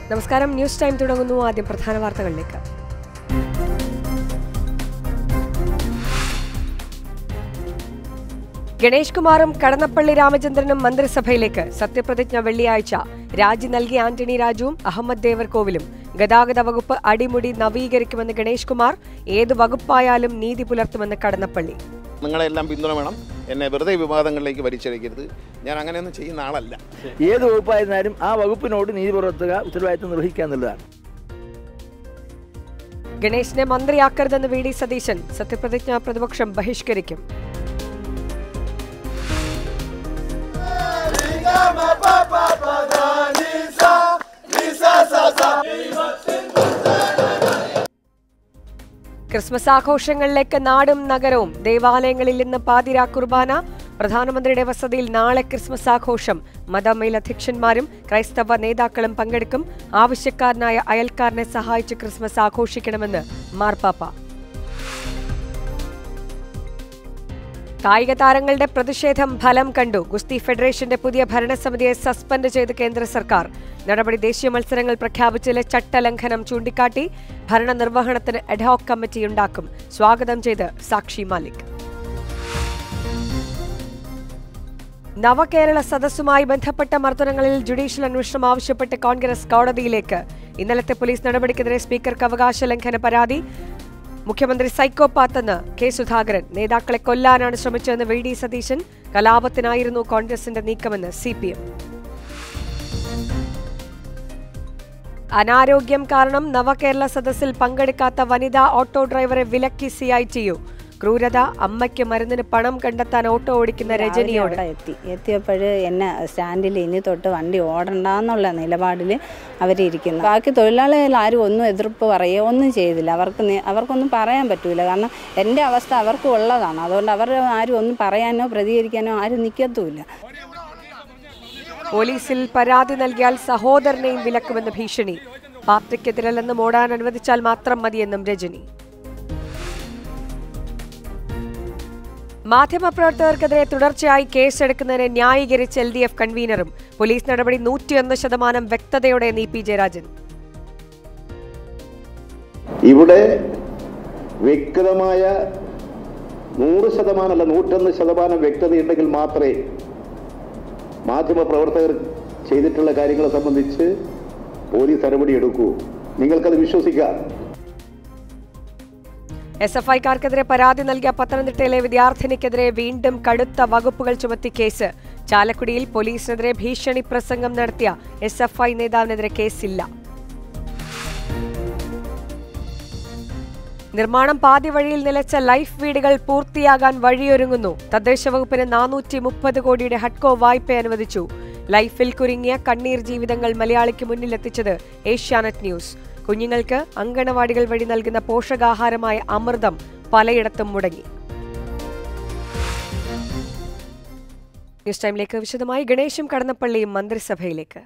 നമസ്കാരം news time തുടങ്ങുന്നു ആദ്യം പ്രധാന വാർത്തകളിലേക്ക് ഗണേഷ് കുമാറും കടന്നപ്പള്ളി രാമചന്ദ്രനും മന്ത്രിസഭയിലേക്ക് സത്യപ്രതിജ്ഞ വെള്ളിയാഴ്ച രാജി നൽകി ആന്റണി രാജുവും അഹമ്മദ് ദേവർകോവിലും ഗതാഗത വകുപ്പ് അടിമുടി നവീകരിക്കുമെന്ന് ഗണേഷ് കുമാർ ഏത് വകുപ്പായാലും നീതി പുലർത്തുമെന്ന് കടന്നപ്പള്ളി നിങ്ങളെല്ലാം പിന്തുണ വേണം എന്നെ വെറുതെ വിവാദങ്ങളിലേക്ക് വലിച്ചെടുക്കരുത് ഞാൻ അങ്ങനെയൊന്നും ചെയ്യുന്ന ആളല്ല ഏത് വകുപ്പായിരുന്നാലും ആ വകുപ്പിനോട് നീതി പുലർത്തുക ഉത്തരവാദിത്തം നിർവഹിക്കുക എന്നുള്ളതാണ് ഗണേശിനെ മന്ത്രിയാക്കരുതെന്ന് വി ഡി സതീശൻ സത്യപ്രതിജ്ഞ പ്രതിപക്ഷം ബഹിഷ്കരിക്കും ക്രിസ്മസ് ആഘോഷങ്ങളിലേക്ക് നാടും നഗരവും ദേവാലയങ്ങളിൽ ഇന്ന് പാതിരാ കുർബാന പ്രധാനമന്ത്രിയുടെ വസതിയിൽ നാളെ ക്രിസ്മസ് ആഘോഷം മതമേലധ്യക്ഷന്മാരും ക്രൈസ്തവ നേതാക്കളും പങ്കെടുക്കും ആവശ്യക്കാരനായ അയൽക്കാരനെ സഹായിച്ച് ക്രിസ്മസ് ആഘോഷിക്കണമെന്ന് മാർപ്പാപ്പ കായിക താരങ്ങളുടെ പ്രതിഷേധം ഫലം കണ്ടു ഗുസ്തി ഫെഡറേഷന്റെ പുതിയ ഭരണസമിതിയെ സസ്പെൻഡ് ചെയ്ത് കേന്ദ്ര സർക്കാർ നടപടി ദേശീയ മത്സരങ്ങൾ പ്രഖ്യാപിച്ചതിലെ ചട്ടലംഘനം ചൂണ്ടിക്കാട്ടി ഭരണനിർവഹണത്തിന് അഡ്ഹോക് കമ്മിറ്റിയുണ്ടാക്കും സ്വാഗതം ചെയ്ത് സാക്ഷി മാലിക് നവകേരള സദസ്സുമായി ബന്ധപ്പെട്ട മർദ്ദനങ്ങളിൽ ജുഡീഷ്യൽ അന്വേഷണം ആവശ്യപ്പെട്ട് കോൺഗ്രസ് കോടതിയിലേക്ക് ഇന്നലത്തെ പോലീസ് നടപടിക്കെതിരെ സ്പീക്കർക്ക് അവകാശ ലംഘന പരാതി മുഖ്യമന്ത്രി സൈക്കോപാത്തെന്ന് കെ സുധാകരൻ നേതാക്കളെ കൊല്ലാനാണ് ശ്രമിച്ചതെന്ന് വി ഡി സതീശൻ കലാപത്തിനായിരുന്നു കോൺഗ്രസിന്റെ നീക്കമെന്ന് സി പി എം അനാരോഗ്യം കാരണം നവകേരള സദസ്സിൽ പങ്കെടുക്കാത്ത വനിതാ ഓട്ടോ ഡ്രൈവറെ വിലക്കി സി ഐ ടി യു ക്രൂരത അമ്മയ്ക്ക് മരുന്നിന് പണം കണ്ടെത്താൻ ഓട്ടോ ഓടിക്കുന്ന രജനിയോട് അവിടെ എത്തി എത്തിയപ്പോൾ എന്നെ സ്റ്റാൻഡിൽ ഇനി തൊട്ട് വണ്ടി ഓടണ്ടെന്നുള്ള നിലപാടിൽ അവരിയ്ക്കുന്നു ബാക്കി തൊഴിലാളികൾ ആരും ഒന്നും എതിർപ്പ് പറയുകയോ ഒന്നും ചെയ്തില്ല അവർക്ക് നി- അവർക്കൊന്നും പറയാൻ പറ്റൂല കാരണം എൻ്റെ അവസ്ഥ അവർക്ക് ഉള്ളതാണ് അതുകൊണ്ട് അവർ ആരും ഒന്നും പറയാനോ പ്രതികരിക്കാനോ ആരും നിൽക്കത്തുമില്ല പോലീസിൽ പരാതി നൽകിയാൽ സഹോദരനെയും വിലക്കുമെന്ന് ഭീഷണി പാർട്ടിക്കെതിരല്ലെന്ന് മോടാൻ അനുവദിച്ചാൽ മാത്രം മതിയെന്നും രജനി മാധ്യമപ്രവർത്തകർക്കെതിരെ തുടർച്ചയായി കേസെടുക്കുന്നതിനെ ന്യായീകരിച്ച് എൽ ഡി എഫ് കൺവീനറും പോലീസ് നടപടി നൂറ്റിയൊന്ന് ശതമാനം വ്യക്തതയോടെ നീ പി ജയരാജൻ ഇവിടെ വ്യക്തമായ നൂറ് ശതമാനമല്ല നൂറ്റൊന്ന് ശതമാനം വ്യക്തതയുണ്ടെങ്കിൽ മാത്രമേ മാധ്യമപ്രവർത്തകർ ചെയ്തിട്ടുള്ള കാര്യങ്ങളെ സംബന്ധിച്ച് പോലീസ് നടപടിയെടുക്കൂ നിങ്ങൾക്കത് വിശ്വസിക്കാം എസ് എഫ് ഐക്കാർക്കെതിരെ പരാതി നൽകിയ പത്തനംതിട്ടയിലെ വിദ്യാർത്ഥിനിക്കെതിരെ വീണ്ടും കടുത്ത വകുപ്പുകൾ ചുമത്തി കേസ് ചാലക്കുടിയിൽ പോലീസിനെതിരെ ഭീഷണി പ്രസംഗം നടത്തിയ എസ് എഫ് ഐ നേതാവിനെതിരെ കേസില്ല നിർമ്മാണം പാതി വഴിയിൽ നിലച്ച ലൈഫ് വീടുകൾ പൂർത്തിയാകാൻ വഴിയൊരുങ്ങുന്നു തദ്ദേശ വകുപ്പിന് നാനൂറ്റി മുപ്പത് കോടിയുടെ ഹഡ്കോ വായ്പ അനുവദിച്ചു ലൈഫിൽ കുരുങ്ങിയ കണ്ണീർ ജീവിതങ്ങൾ മലയാളിക്ക് മുന്നിലെത്തിച്ചത് ഏഷ്യാനെറ്റ് ന്യൂസ് കുഞ്ഞുങ്ങൾക്ക് അങ്കണവാടികൾ വഴി നൽകുന്ന പോഷകാഹാരമായ അമൃതം പലയിടത്തും മുടങ്ങി ന്യൂസ് ടൈമിലേക്ക് വിശദമായി ഗണേശും കടന്നപ്പള്ളിയും മന്ത്രിസഭയിലേക്ക്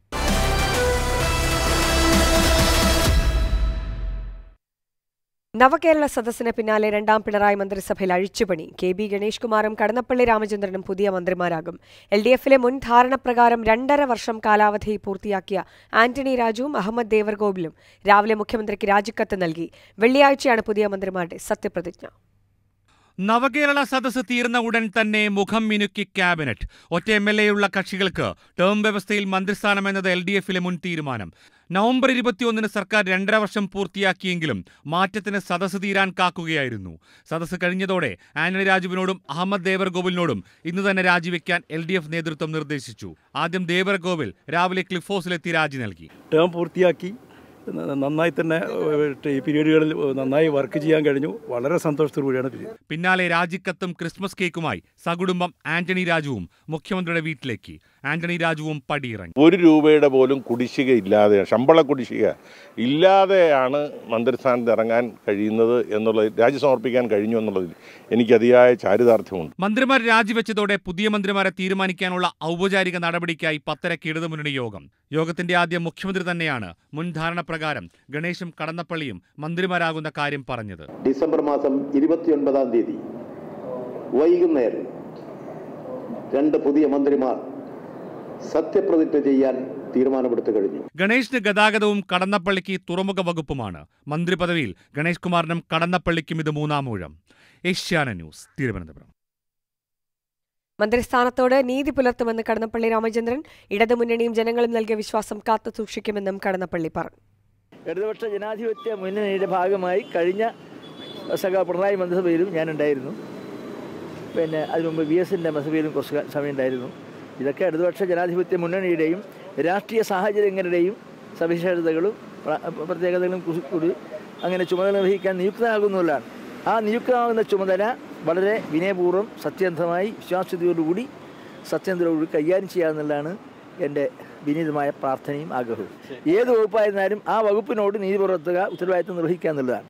നവകേരള സദസ്സിന് പിന്നാലെ രണ്ടാം പിണറായി മന്ത്രിസഭയിൽ അഴിച്ചുപണി കെ ബി ഗണേഷ് കുമാറും കടന്നപ്പള്ളി രാമചന്ദ്രനും പുതിയ മന്ത്രിമാരാകും എൽ ഡി എഫിലെ മുൻ ധാരണപ്രകാരം രണ്ടര വർഷം കാലാവധി പൂർത്തിയാക്കിയ ആന്റണി രാജുവും അഹമ്മദ് ദേവർഗോവിലും രാവിലെ മുഖ്യമന്ത്രിക്ക് രാജിക്കത്ത് നൽകി വെള്ളിയാഴ്ചയാണ് പുതിയ മന്ത്രിമാരുടെ സത്യപ്രതിജ്ഞ നവകേരള സദസ്സ് തീർന്ന ഉടൻ തന്നെ മുഖം മിനുക്കി ക്യാബിനറ്റ് ഒറ്റ എം എൽ എയുള്ള കക്ഷികൾക്ക് ടേം വ്യവസ്ഥയിൽ മന്ത്രിസ്ഥാനം എന്നത് എൽ ഡി എഫിലെ മുൻ തീരുമാനം നവംബർ ഇരുപത്തിയൊന്നിന് സർക്കാർ രണ്ടര വർഷം പൂർത്തിയാക്കിയെങ്കിലും മാറ്റത്തിന് സദസ്സ് തീരാൻ കാക്കുകയായിരുന്നു സദസ്സ് കഴിഞ്ഞതോടെ ആന്റണി രാജുവിനോടും അഹമ്മദ് ദേവർഗോവിലിനോടും ഇന്ന് തന്നെ രാജിവെക്കാൻ എൽ ഡി എഫ് നേതൃത്വം നിർദ്ദേശിച്ചു ആദ്യം ദേവർഗോവിൽ രാവിലെ ക്ലിഫ് ഹൗസിലെത്തി രാജി നൽകി ടേം പൂർത്തിയാക്കി ന- നന്നായി തന്നെ ഏഹ്, ഈ പീരീഡുകളിൽ നന്നായി വർക്ക് ചെയ്യാൻ കഴിഞ്ഞു വളരെ സന്തോഷത്തോടു കൂടിയാണ് പിരിയുന്നത് പിന്നാലെ രാജിക്കത്തും ക്രിസ്മസ് കേക്കുമായി സകുടുംബം ആന്റണി രാജുവും മുഖ്യമന്ത്രിയുടെ വീട്ടിലേക്ക് ആന്റണി രാജുവും പടിയിറങ്ങി ഒരു രൂപയുടെ പോലും കുടിശ്ശിക ഇല്ലാതെ ശമ്പള കുടിശ്ശിക ഇല്ലാതെയാണ് മന്ത്രിസ്ഥാനത്ത് ഇറങ്ങാൻ കഴിയുന്നത് എന്നുള്ളത് രാജി സമർപ്പിക്കാൻ കഴിഞ്ഞു എന്നുള്ളതിൽ എനിക്ക് അതിയായ ചാരിതാർത്ഥ്യമുണ്ട് മന്ത്രിമാർ രാജിവെച്ചതോടെ പുതിയ മന്ത്രിമാരെ തീരുമാനിക്കാനുള്ള ഔപചാരിക നടപടിക്കായി പത്തരക്ക് ഇടതുമുന്നണി യോഗം യോഗത്തിന്റെ ആദ്യം മുഖ്യമന്ത്രി തന്നെയാണ് മുൻ ധാരണപ്രകാരം ഗണേശും കടന്നപ്പള്ളിയും മന്ത്രിമാരാകുന്ന കാര്യം പറഞ്ഞത് ഡിസംബർ മാസം ഇരുപത്തിയൊൻപതാം തീയതി വൈകുന്നേരം രണ്ട് പുതിയ മന്ത്രിമാർ സത്യപ്രതിജ്ഞ ചെയ്യാൻ തീരുമാനമെടുത്തു കഴിഞ്ഞു ഗണേഷിന് ഗതാഗതവും കടന്നപ്പള്ളിക്ക് തുറമുഖ വകുപ്പുമാണ് മന്ത്രി പദവിയിൽ ഗണേഷ് കുമാറിനും കടന്നപ്പള്ളിക്കും ഇത് മൂന്നാം ഊഴം ഏഷ്യാന ന്യൂസ് തിരുവനന്തപുരം മന്ത്രിസ്ഥാനത്തോട് നീതി പുലർത്തുമെന്ന് കടന്നപ്പള്ളി രാമചന്ദ്രൻ ഇടതുമുന്നണിയും ജനങ്ങളും നൽകിയ വിശ്വാസം കാത്തു സൂക്ഷിക്കുമെന്നും കടന്നപ്പള്ളി പറഞ്ഞു ഇടതുപക്ഷ ജനാധിപത്യ മുന്നണിയുടെ ഭാഗമായി കഴിഞ്ഞ സഖ പിണറായി മന്ത്രിസഭയിലും ഞാനുണ്ടായിരുന്നു പിന്നെ അതിനു മുമ്പ് വി എസിൻ്റെ മന്ത്രിസഭയിലും കുറച്ച് കാ- സമയം ഉണ്ടായിരുന്നു ഇതൊക്കെ ഇടതുപക്ഷ ജനാധിപത്യ മുന്നണിയുടെയും രാഷ്ട്രീയ സാഹചര്യങ്ങളുടെയും സവിശേഷതകളും പ്ര- പ്രത്യേകതകളും കുറി- കൂടി അങ്ങനെ ചുമതല നിർവഹിക്കാൻ നിയുക്തനാകുന്നതാണ് ആ നിയുക്തമാകുന്ന ചുമതല വളരെ വിനയപൂർവ്വം സത്യസന്ധമായി വിശ്വാസ്യതയോടുകൂടി സത്യസന്ധതയോടുകൂടി കൈകാര്യം ചെയ്യാമെന്നുള്ളതാണ് എൻ്റെ വിനീതമായ പ്രാർത്ഥനയും ആഗ്രഹവും ഏത് വകുപ്പായിരുന്നാലും ആ വകുപ്പിനോട് നീതി പുലർത്തുക ഉത്തരവാദിത്തം നിർവഹിക്കുക എന്നുള്ളതാണ്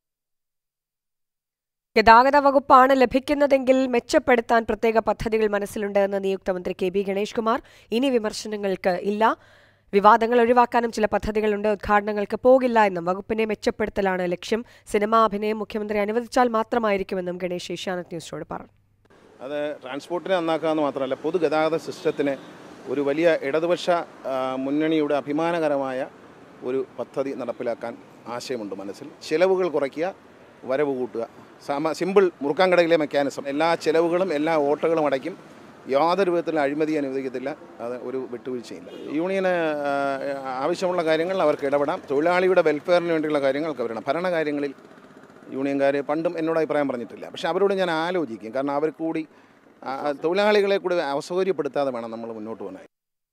ഗതാഗത വകുപ്പാണ് ലഭിക്കുന്നതെങ്കിൽ മെച്ചപ്പെടുത്താൻ പ്രത്യേക പദ്ധതികൾ മനസ്സിലുണ്ട് എന്ന് നിയുക്ത മന്ത്രി കെ ബി ഗണേഷ് കുമാർ ഇനി വിമർശനങ്ങൾക്ക് ഇല്ല വിവാദങ്ങൾ ഒഴിവാക്കാനും ചില പദ്ധതികളുണ്ട് ഉദ്ഘാടനങ്ങൾക്ക് പോകില്ല എന്നും വകുപ്പിനെ മെച്ചപ്പെടുത്തലാണ് ലക്ഷ്യം സിനിമാ അഭിനയം മുഖ്യമന്ത്രി അനുവദിച്ചാൽ മാത്രമായിരിക്കുമെന്നും ഗണേഷ് ഏഷ്യാനെറ്റ് ന്യൂസിനോട് പറഞ്ഞു അത് ട്രാൻസ്പോർട്ടിനെ നന്നാക്കുക എന്ന് മാത്രമല്ല പൊതുഗതാഗത സിസ്റ്റത്തിന് ഒരു വലിയ ഇടതുപക്ഷ ആ, മുന്നണിയുടെ അഭിമാനകരമായ ഒരു പദ്ധതി നടപ്പിലാക്കാൻ ആശയമുണ്ട് മനസ്സിൽ ചിലവുകൾ കുറയ്ക്കുക വരവ് കൂട്ടുക സമ സിമ്പിൾ മുറുക്കാൻകടയിലെ മെക്കാനിസം എല്ലാ ചിലവുകളും എല്ലാ ഓട്ടകളും അടയ്ക്കും യാതൊരു വിധത്തിലുള്ള അഴിമതി അനുവദിക്കത്തില്ല അത് ഒരു വിട്ടുവീഴ്ചയില്ല യൂണിയന് ആ, ആവശ്യമുള്ള കാര്യങ്ങൾ അവർക്ക് ഇടപെടാം തൊഴിലാളിയുടെ വെൽഫെയറിന് വേണ്ടിയുള്ള കാര്യങ്ങൾക്ക് അവരുടെ ഭരണകാര്യങ്ങളിൽ യൂണിയൻകാർ പണ്ടും എന്നോട് അഭിപ്രായം പറഞ്ഞിട്ടില്ല പക്ഷേ അവരോട് ഞാൻ ആലോചിക്കും കാരണം അവർ കൂടി ആ, തൊഴിലാളികളെ കൂടി അസൗകര്യപ്പെടുത്താതെ വേണം നമ്മൾ മുന്നോട്ട് പോകാൻ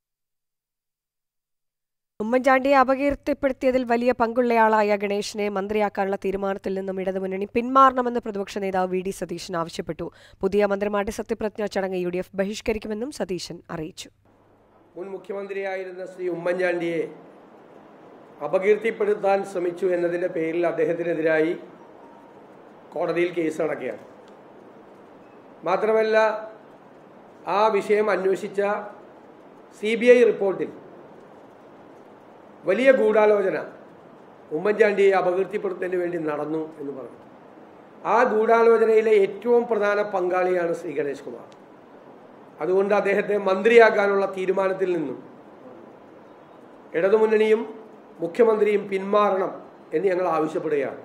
ഉമ്മൻചാണ്ടിയെ അപകീർത്തിപ്പെടുത്തിയതിൽ വലിയ പങ്കുള്ളയാളായ ഗണേഷിനെ മന്ത്രിയാക്കാനുള്ള തീരുമാനത്തിൽ നിന്നും ഇടതുമുന്നണി പിന്മാറണമെന്ന് പ്രതിപക്ഷ നേതാവ് വി ഡി സതീശൻ ആവശ്യപ്പെട്ടു പുതിയ മന്ത്രിമാരുടെ സത്യപ്രതിജ്ഞാ ചടങ്ങ് യു ഡി എഫ് ബഹിഷ്കരിക്കുമെന്നും സതീശൻ അറിയിച്ചു മുൻ മുഖ്യമന്ത്രിയായിരുന്ന ശ്രീ ഉമ്മൻചാണ്ടിയെ അപകീർത്തിപ്പെടുത്താൻ ശ്രമിച്ചു എന്നതിൻ്റെ പേരിൽ അദ്ദേഹത്തിനെതിരായി കോടതിയിൽ കേസ് നടക്കുകയാണ് മാത്രമല്ല ആ വിഷയം അന്വേഷിച്ച സി ബി ഐ റിപ്പോർട്ടിൽ വലിയ ഗൂഢാലോചന ഉമ്മൻചാണ്ടിയെ അപകീർത്തിപ്പെടുത്തുന്നതിന് വേണ്ടി നടന്നു എന്ന് പറഞ്ഞു ആ ഗൂഢാലോചനയിലെ ഏറ്റവും പ്രധാന പങ്കാളിയാണ് ശ്രീ ഗണേഷ് കുമാർ അതുകൊണ്ട് അദ്ദേഹത്തെ മന്ത്രിയാക്കാനുള്ള തീരുമാനത്തിൽ നിന്നും ഇടതുമുന്നണിയും മുഖ്യമന്ത്രിയും പിന്മാറണം എന്ന് ഞങ്ങൾ ആവശ്യപ്പെടുകയാണ്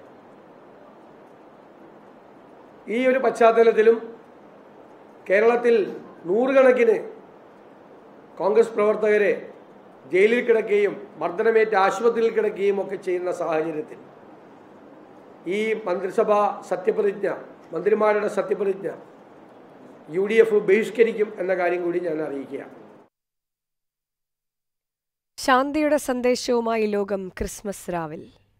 ഈ ഒരു പശ്ചാത്തലത്തിലും കേരളത്തിൽ നൂറുകണക്കിന് കോൺഗ്രസ് പ്രവർത്തകരെ ജയിലിൽ കിടക്കുകയും മർദ്ദനമേറ്റ് ആശുപത്രിയിൽ കിടക്കുകയും ഒക്കെ ചെയ്യുന്ന സാഹചര്യത്തിൽ ഈ മന്ത്രിസഭ സത്യപ്രതിജ്ഞ മന്ത്രിമാരുടെ സത്യപ്രതിജ്ഞ യു ഡി എഫ് ബഹിഷ്കരിക്കും എന്ന കാര്യം കൂടി ഞാൻ അറിയിക്കുകയാണ് ശാന്തിയുടെ സന്ദേശവുമായി ലോകം ക്രിസ്മസ് രാവിൽ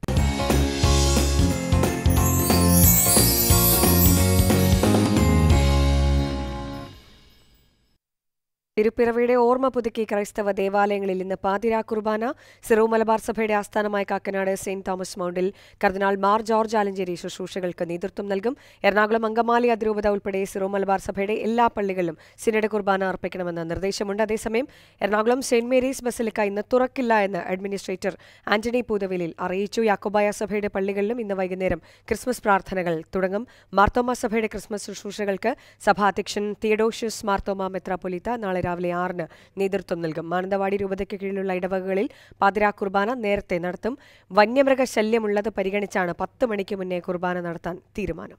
തിരുപ്പിറവിയുടെ ഓർമ്മ പുതുക്കി ക്രൈസ്തവ ദേവാലയങ്ങളിൽ ഇന്ന് പാതിരാ കുർബാന സിറോ മലബാർ സഭയുടെ ആസ്ഥാനമായ കാക്കനാട് സെയിന്റ് തോമസ് മൗണ്ടിൽ കർദിനാൾ മാർ ജോർജ് ആലഞ്ചേരി ശുശ്രൂഷകൾക്ക് നേതൃത്വം നൽകും എറണാകുളം അങ്കമാലി അതിരൂപത ഉൾപ്പെടെ സിറോ മലബാർ സഭയുടെ എല്ലാ പള്ളികളിലും സിനഡ് കുർബാന അർപ്പിക്കണമെന്ന നിർദ്ദേശമുണ്ട് അതേസമയം എറണാകുളം സെയിന്റ് മേരീസ് ബസിലിക്ക ഇന്ന് തുറക്കില്ല എന്ന് അഡ്മിനിസ്ട്രേറ്റർ ആന്റണി പൂതവേലിൽ അറിയിച്ചു യാക്കോബായ സഭയുടെ പള്ളികളിലും ഇന്ന് വൈകുന്നേരം ക്രിസ്മസ് പ്രാർത്ഥനകൾ തുടങ്ങും മാർത്തോമ സഭയുടെ ക്രിസ്മസ് ശുശ്രൂഷകൾക്ക് സഭാധ്യക്ഷൻ തിയഡോഷ്യസ് മാർത്തോമ മെത്രാപ്പൊലീത്ത നാളെ രാവിലെ ആറിന് നേതൃത്വം നൽകും മാനന്തവാടി രൂപതയ്ക്ക് കീഴിലുള്ള ഇടവകകളിൽ പാതിരാ കുർബാന നേരത്തെ നടത്തും വന്യമൃഗ ശല്യമുള്ളത് പരിഗണിച്ചാണ് പത്ത് മണിക്ക് മുന്നേ കുർബാന നടത്താൻ തീരുമാനം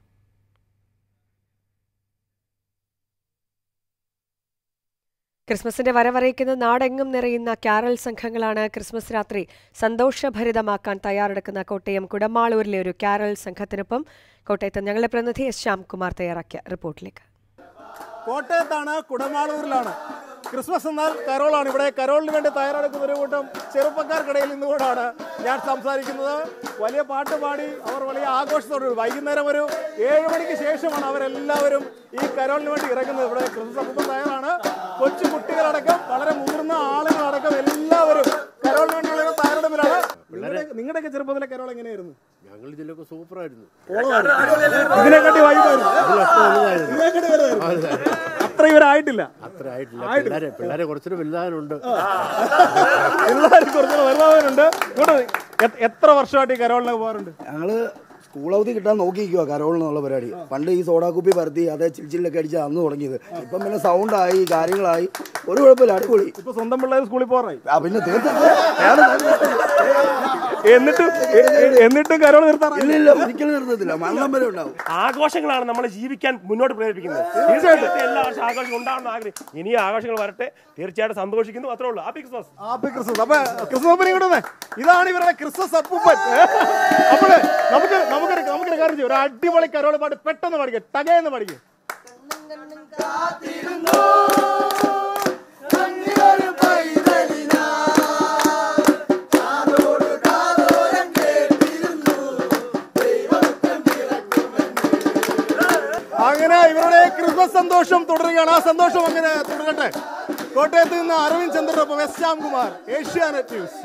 ക്രിസ്മസിന്റെ വരവറിയിക്കുന്ന നാടെങ്ങും നിറയുന്ന കാരൽ സംഘങ്ങളാണ് ക്രിസ്മസ് രാത്രി സന്തോഷഭരിതമാക്കാൻ തയ്യാറെടുക്കുന്ന കോട്ടയം കുടമാളൂരിലെ ഒരു കാരൽ സംഘത്തിനൊപ്പം കോട്ടയത്ത് ഞങ്ങളെ പ്രതിനിധി എസ് ശ്യാംകുമാർ തയ്യാറാക്കിയ റിപ്പോർട്ടിലേക്ക് കോട്ടയത്താണ് കുടമാളൂരിലാണ് ക്രിസ്മസ് എന്നാൽ കരോളാണ് ഇവിടെ കരോളിന് വേണ്ടി തയ്യാറെടുക്കുന്ന ഒരു കൂട്ടം ചെറുപ്പക്കാർക്കിടയിൽ നിന്നുകൊണ്ടാണ് ഞാൻ സംസാരിക്കുന്നത് വലിയ പാട്ട് പാടി അവർ വലിയ ആഘോഷത്തോടെ വൈകുന്നേരം ഒരു ഏഴ് മണിക്ക് ശേഷമാണ് അവരെല്ലാവരും ഈ കരോളിന് വേണ്ടി ഇറങ്ങുന്നത് ഇവിടെ ക്രിസ്മസ് അപ്പം തയ്യാറാണ് കൊച്ചു കുട്ടികളടക്കം വളരെ മുതിർന്ന ആളുകളടക്കം എല്ലാവരും കരോളിന് വേണ്ടിയുള്ള ഒരു തയ്യാറെടുപ്പിലാണ് നിങ്ങളുടെ- നിങ്ങളുടെയൊക്കെ ചെറുപ്പത്തിലെ കരോൾ എങ്ങനെയായിരുന്നു ഞങ്ങൾ ഇതിലൊക്കെ സൂപ്പറായിരുന്നു ഇതിനെക്കാട്ടി വൈകുമായിരുന്നു ഇതിനെക്കാട്ടി വലുതായിരുന്നു. അത്ര ഇവരായിട്ടില്ല അത്ര ആയിട്ടില്ല പിള്ളേരെ പിള്ളേരെ കുറച്ചുകൂടെ വലുതാനുണ്ട് എല്ലാവരും കുറച്ച് വലുതാവരുണ്ട് ഇങ്ങോട്ട് എ- എത്ര വർഷമായിട്ട് ഈ കരോളിനൊക്കെ പോകാറുണ്ട് ഞങ്ങൾ സ്കൂൾ അവധി കിട്ടാൻ നോക്കിയിരിക്കുക കരോളിനുള്ള പരിപാടി പണ്ട് ഈ സോഡാ കുപ്പി പരത്തി അതേ ചിൽച്ചിലൊക്കെ അടിച്ച് അന്ന് തുടങ്ങിയത് ഇപ്പം പിന്നെ സൗണ്ടായി കാര്യങ്ങളായി ഒരു കുഴപ്പമില്ല അടിപൊളി ഇപ്പൊ സ്വന്തം പിള്ളേർ സ്കൂളിൽ പോറായി ആ പിന്നെ തീർച്ചയായിട്ടും എന്നിട്ടും എ- എ- എന്നിട്ടും കരോൾ നിർത്താൻ ഇല്ല ഒരിക്കലും നിർത്തത്തില്ല മരണം വരെ ഉണ്ടാവും ആഘോഷങ്ങളാണ് നമ്മളെ ജീവിക്കാൻ മുന്നോട്ട് പ്രേരിപ്പിക്കുന്നത് തീർച്ചയായിട്ടും. തീർച്ചയായിട്ടും എല്ലാ വർഷവും ആഘോഷം ഉണ്ടാവണം ആഗ്രഹം ഇനി ആഘോഷങ്ങൾ വരട്ടെ തീർച്ചയായിട്ടും സന്തോഷിക്കുന്നു അത്രേ ഉള്ളൂ ഹാപ്പി ക്രിസ്മസ് ഹാപ്പി ക്രിസ്മസ് അപ്പൊ ക്രിസ്മസ് അപ്പനെ ഇങ്ങോട്ട് വന്നേ. ഇതാണ് ഇവരുടെ ക്രിസ്മസ് അപ്പൂപ്പൻ അപ്പോഴേ നമുക്ക് നമുക്കൊരു നമുക്കൊരു കാര്യം ചെയ്യും ഒരു അടിപൊളി കരോള് പാട്ട് പെട്ടെന്ന് പാടിക്കുക ടകയെന്ന് പാടിക്കുക അങ്ങനെ ഇവരുടെ ക്രിസ്മസ് സന്തോഷം തുടരുകയാണ് ആ സന്തോഷം അങ്ങനെ തുടരട്ടെ കോട്ടയത്ത് നിന്ന് അരവിന്ദ് ചന്ദ്രനൊപ്പം S Shyamkumar Asianet news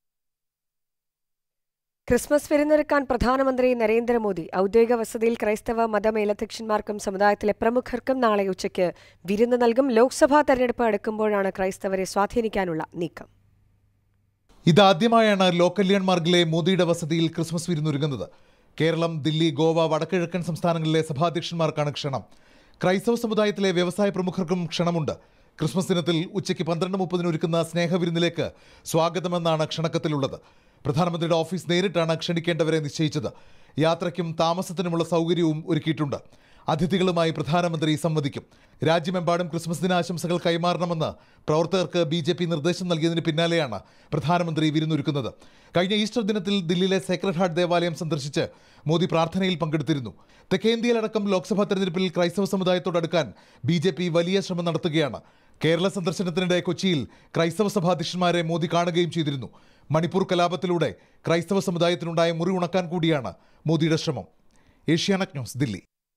Christmas വിരുന്നൊരുക്കാൻ പ്രധാനമന്ത്രി നരേന്ദ്രമോദി ഔദ്യോഗിക വസതിയിൽ ക്രൈസ്തവ മതമേലധ്യക്ഷന്മാർക്കും സമുദായത്തിലെ പ്രമുഖർക്കും നാളെ ഉച്ചയ്ക്ക് വിരുന്ന് നൽകും ലോക്സഭാ തെരഞ്ഞെടുപ്പ് അടുക്കുമ്പോഴാണ് ക്രൈസ്തവരെ സ്വാധീനിക്കാനുള്ള നീക്കം ഇതാദ്യമായാണ് ലോക്കല്യാൺ മാർഗിലെ മോദിയുടെ വസതിയിൽ ക്രിസ്മസ് വിരുന്നൊരുങ്ങുന്നത് കേരളം ദില്ലി ഗോവ വടക്കിഴക്കൻ സംസ്ഥാനങ്ങളിലെ സഭാധ്യക്ഷന്മാർക്കാണ് ക്ഷണം ക്രൈസ്തവ സമുദായത്തിലെ വ്യവസായ പ്രമുഖർക്കും ക്ഷണമുണ്ട് ക്രിസ്മസ് ദിനത്തിൽ ഉച്ചയ്ക്ക് പന്ത്രണ്ട് മുപ്പതിന് ഒരുക്കുന്ന സ്നേഹവിരുന്നിലേക്ക് സ്വാഗതമെന്നാണ് ക്ഷണക്കത്തിലുള്ളത് പ്രധാനമന്ത്രിയുടെ ഓഫീസ് നേരിട്ടാണ് ക്ഷണിക്കേണ്ടവരെ നിശ്ചയിച്ചത് യാത്രയ്ക്കും താമസത്തിനുമുള്ള സൗകര്യവും ഒരുക്കിയിട്ടുണ്ട് അതിഥികളുമായി പ്രധാനമന്ത്രി സംവദിക്കും രാജ്യമെമ്പാടും ക്രിസ്മസ് ദിനാശംസകൾ കൈമാറണമെന്ന് പ്രവർത്തകർക്ക് ബി ജെ പി നിർദ്ദേശം നൽകിയതിന് പിന്നാലെയാണ് പ്രധാനമന്ത്രി വിരുന്നൊരുക്കുന്നത് കഴിഞ്ഞ ഈസ്റ്റർ ദിനത്തിൽ ദില്ലിയിലെ സേക്രഡ് ഹാർട്ട് ദേവാലയം സന്ദർശിച്ച് മോദി പ്രാർത്ഥനയിൽ പങ്കെടുത്തിരുന്നു തെക്കേന്ത്യയിലടക്കം ലോക്സഭാ തെരഞ്ഞെടുപ്പിൽ ക്രൈസ്തവ സമുദായത്തോടടുക്കാൻ ബി ജെ പി വലിയ ശ്രമം നടത്തുകയാണ് കേരള സന്ദർശനത്തിനിടെ കൊച്ചിയിൽ ക്രൈസ്തവ സഭാധ്യക്ഷന്മാരെ മോദി കാണുകയും ചെയ്തിരുന്നു മണിപ്പൂർ കലാപത്തിലൂടെ ക്രൈസ്തവ സമുദായത്തിനുണ്ടായ മുറി ഉണക്കാൻ കൂടിയാണ് മോദിയുടെ ശ്രമം ഏഷ്യാനെറ്റ് ന്യൂസ് ദില്ലി